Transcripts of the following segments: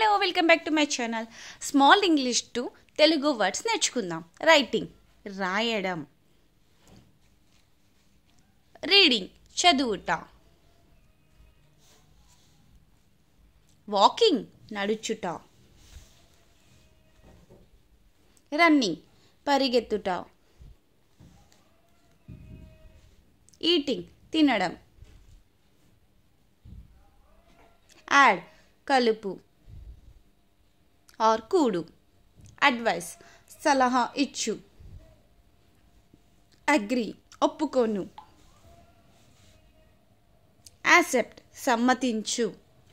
hello welcome back to my channel small English to Telugu words నేర్చుకుందాం writing రాయడం reading చదువుట walking నడుచుట running పరిగెత్తుట ఈటింగ్ తినడం యాడ్ కలుపు ఆర్ కూడు అడ్వైస్ సలహా ఇచ్చు అగ్రి ఒప్పుకోను యాసెప్ట్ సమ్మతించు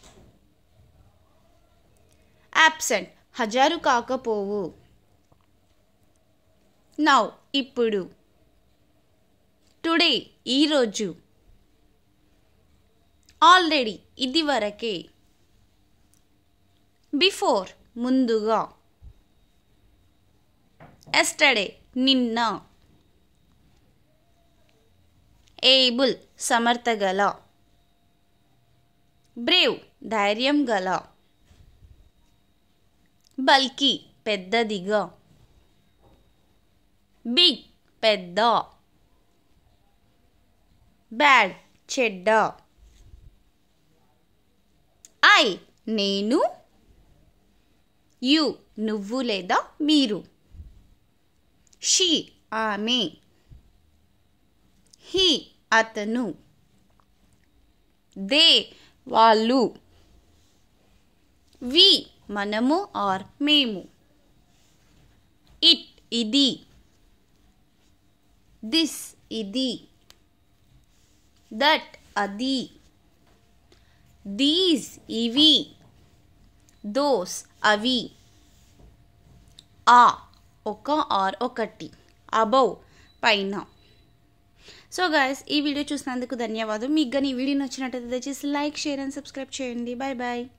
యాబ్సెంట్ హజారు కాకపోవు నౌ ఇప్పుడు టుడే ఈరోజు ఆల్రెడీ ఇదివరకే బిఫోర్ ముందుగా ఎస్టర్డే నిన్న ఏబుల్ సమర్థగల బ్రేవ్ ధైర్యం గల బల్కీ పెద్దదిగా బిగ్ పెద్ద బ్యాడ్ చెడ్డ ఐ నేను యు నువ్వు లేదా మీరు షీ ఆమె హీ అతను దే వాళ్ళు వి మనము ఆర్ మేము ఇట్ ఇది దిస్ ఇది దట్ అది దీస్ ఇవి దోస్ అవి ఆ ఒక ఆర్ ఒకటి అబౌవ్ పైన సో గాయస్ ఈ వీడియో చూసినందుకు ధన్యవాదాలు మీకు కానీ ఈ వీడియో నచ్చినట్టయితే దయచేసి లైక్ షేర్ అండ్ సబ్స్క్రైబ్ చేయండి బాయ్ బాయ్